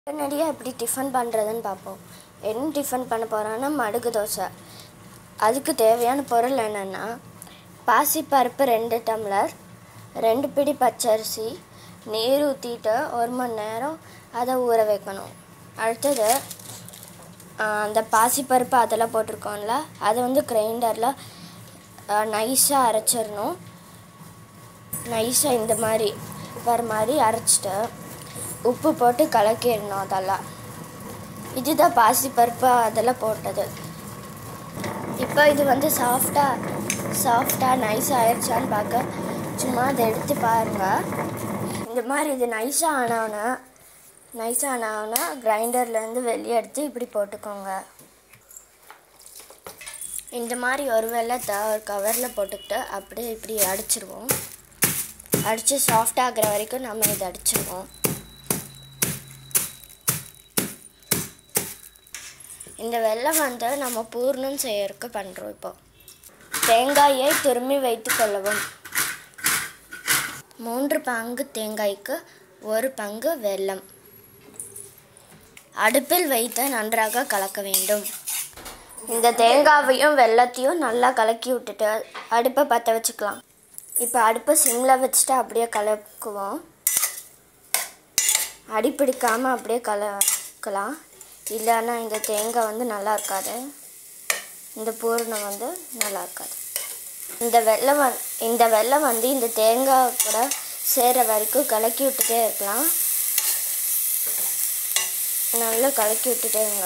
உடனடியாக எப்படி டிஃபன் பண்ணுறதுன்னு பார்ப்போம் என்ன டிஃபன் பண்ண போகிறோன்னா மடுகு தோசை அதுக்கு தேவையான பொருள் என்னென்னா பாசிப்பருப்பு ரெண்டு டம்ளர் ரெண்டு பிடி பச்சரிசி நீர் ஊற்றிட்டு ஒரு மணி நேரம் அதை ஊற வைக்கணும் அடுத்தது ஆ, அந்த பாசிப்பருப்பு அதெல்லாம் போட்டிருக்கோம்ல அதை வந்து கிரைண்டரில் நைஸாக அரைச்சிடணும் நைஸாக இந்த மாதிரி வர மாதிரி அரைச்சிட்டு உப்பு போட்டு கலக்கிடணும் அதெல்லாம் இதுதான் பாசிப்பருப்பு அதெல்லாம் போட்டது இப்போ இது வந்து சாஃப்டாக சாஃப்டாக நைஸாக ஆயிடுச்சான்னு பார்க்க சும்மா அதை எடுத்து பாருங்கள் இந்த மாதிரி இது நைஸாக ஆனவுடனே நைஸாக ஆனவுடனே கிரைண்டர்லேருந்து வெளியே எடுத்து இப்படி போட்டுக்கோங்க இந்த மாதிரி ஒரு வெள்ளத்தை ஒரு கவரில் போட்டுக்கிட்டு அப்படியே இப்படி அடிச்சிருவோம் அடித்து சாஃப்ட் ஆகுற வரைக்கும் நம்ம இதை அடிச்சிருவோம் இந்த வெள்ளம் வந்து நம்ம பூர்ணம் செய்யறதுக்கு பண்ணுறோம் இப்போ தேங்காயை துரும்பி வைத்து கொள்ளவும் மூன்று பங்கு தேங்காய்க்கு ஒரு பங்கு வெல்லம் அடுப்பில் வைத்து நன்றாக கலக்க வேண்டும் இந்த தேங்காவையும் வெள்ளத்தையும் நல்லா கலக்கி விட்டுட்டு அடுப்பை பற்ற வச்சுக்கலாம் இப்போ அடுப்பை சிம்மில் வச்சுட்டு அப்படியே கலக்குவோம் அடி பிடிக்காமல் அப்படியே கலக்கலாம் இல்லைன்னா இந்த தேங்காய் வந்து நல்லா இருக்காது இந்த பூரணம் வந்து நல்லா இருக்காது இந்த வெள்ளம் வந் இந்த வெள்ளம் வந்து இந்த தேங்காய் கூட சேர்கிற வரைக்கும் கலக்கி விட்டுட்டே இருக்கலாம் நல்லா கலக்கி விட்டுட்டே இருங்க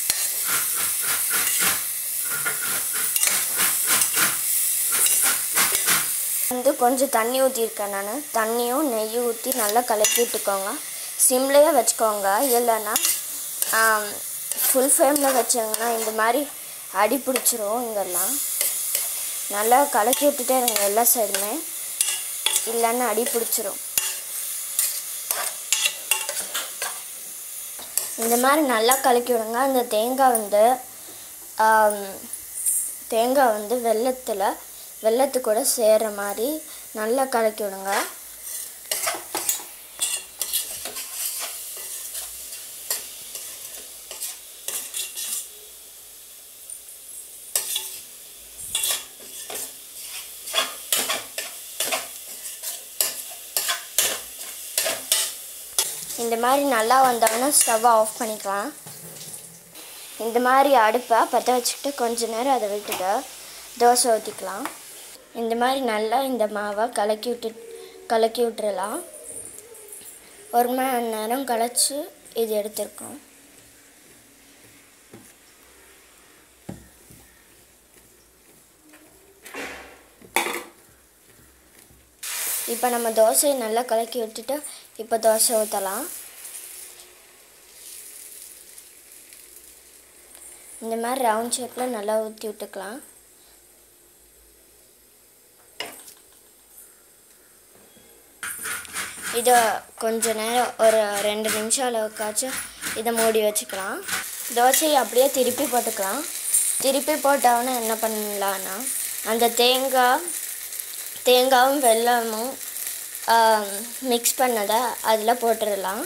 வந்து கொஞ்சம் தண்ணி ஊற்றிருக்கேன் நான் தண்ணியும் நெய்யும் ஊற்றி நல்லா கலக்கி விட்டுக்கோங்க சிம்லேயே வச்சுக்கோங்க இல்லைன்னா ஃபுல் ஃப்ளேமில் வச்சாங்கன்னா இந்த மாதிரி அடி பிடிச்சிரும் இங்கெல்லாம் நல்லா கலக்கி விட்டுட்டே இருங்க எல்லா சைடுமே இல்லைன்னா அடி பிடிச்சிரும் இந்த மாதிரி நல்லா கலக்கி விடுங்க அந்த தேங்காய் வந்து ஆம், தேங்காய் வந்து வெள்ளத்தில் வெள்ளத்து கூட சேர்கிற மாதிரி நல்லா கலக்கி விடுங்க இந்த மாதிரி நல்லா வந்தோடனே ஸ்டவ்வை ஆஃப் பண்ணிக்கலாம் இந்த மாதிரி அடுப்பை பற்ற வச்சுக்கிட்டு கொஞ்ச நேரம் அதை விட்டுட்டு தோசை ஊற்றிக்கலாம் இந்த மாதிரி நல்லா இந்த மாவை கலக்கி விட்டு கலக்கி விட்டுறலாம் ஒரு மணி நேரம் கழிச்சு இது எடுத்திருக்கோம் இப்போ நம்ம தோசையை நல்லா கலக்கி விட்டுட்டு இப்போ தோசை ஊற்றலாம் இந்த மாதிரி ரவுண்ட் ஷேப்பில் நல்லா ஊற்றி விட்டுக்கலாம் இதை கொஞ்ச நேரம் ஒரு ரெண்டு நிமிஷம் அளவுக்காச்சும் இதை மூடி வச்சுக்கலாம் தோசையை அப்படியே திருப்பி போட்டுக்கலாம் திருப்பி போட்டவொன்னே என்ன பண்ணலான்னா அந்த தேங்காய் தேங்காயும் வெல்லமும் மிக்ஸ் பண்ணதை அதில் போட்டுடலாம்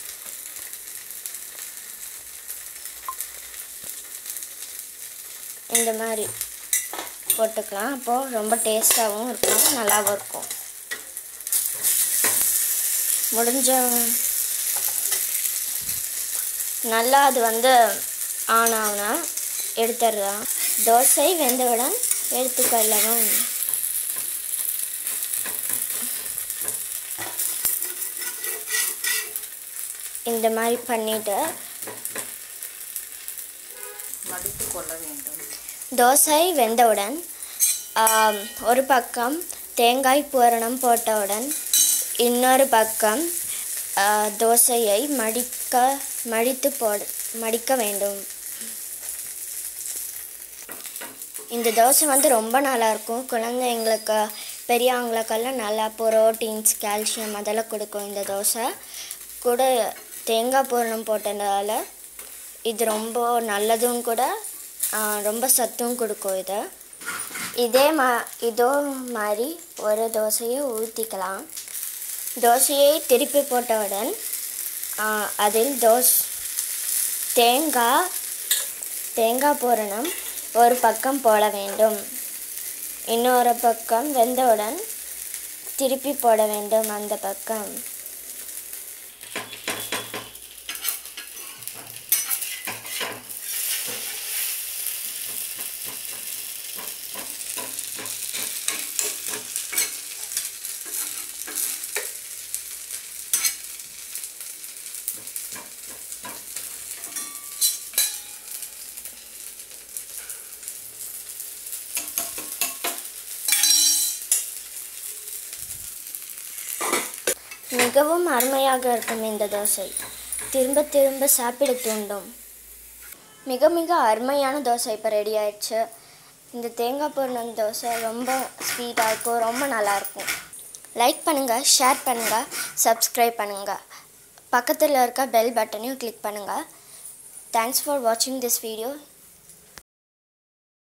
இந்த மாதிரி போட்டுக்கலாம் அப்போது ரொம்ப டேஸ்ட்டாகவும் இருக்கும் நல்லாவும் இருக்கும் முடிஞ்ச நல்லா அது வந்து ஆனாவுனா எடுத்துடலாம் தோசை வெந்தவுடன் எடுத்துக்கொள்ளவும் இந்த மாதிரி பண்ணிவிட்டு மடித்து கொள்ள வேண்டும் தோசை வெந்தவுடன் ஆம், ஒரு பக்கம் தேங்காய் பூரணம் போட்டவுடன் இன்னொரு பக்கம் ஆ, தோசையை மடிக்க மடித்து போட மடிக்க வேண்டும் இந்த தோசை வந்து ரொம்ப நல்லாயிருக்கும் குழந்தைங்களுக்கு பெரியவங்களுக்கெல்லாம் நல்லா புரோட்டீன்ஸ் கால்சியம் அதெல்லாம் கொடுக்கும் இந்த தோசை கூட தேங்காய் பூரணம் போட்டதால் இது ரொம்ப நல்லதும் கூட ஆ, ரொம்ப சத்தும் கொடுக்கும் இது இதே மா இதோ மாதிரி ஒரு தோசையை ஊற்றிக்கலாம் தோசையை திருப்பி போட்டவுடன் அதில் தோஸ் தேங்காய் தேங்காய் பூரணம் ஒரு பக்கம் போட வேண்டும் இன்னொரு பக்கம் வெந்தவுடன் திருப்பி போட வேண்டும் அந்த பக்கம் மிகவும் அருமையாக இருக்கும் இந்த தோசை திரும்ப திரும்ப சாப்பிட தூண்டும் மிக மிக அருமையான தோசை இப்போ ரெடி ஆயிடுச்சு இந்த தேங்காய் பூரணம் தோசை ரொம்ப ஸ்வீட்டாக இருக்கும் ரொம்ப நல்லாயிருக்கும் லைக் பண்ணுங்கள் ஷேர் பண்ணுங்கள் சப்ஸ்கிரைப் பண்ணுங்கள் பக்கத்தில் இருக்க பெல் பட்டனையும் கிளிக் பண்ணுங்கள் தேங்க்ஸ் ஃபார் வாட்சிங் திஸ் வீடியோ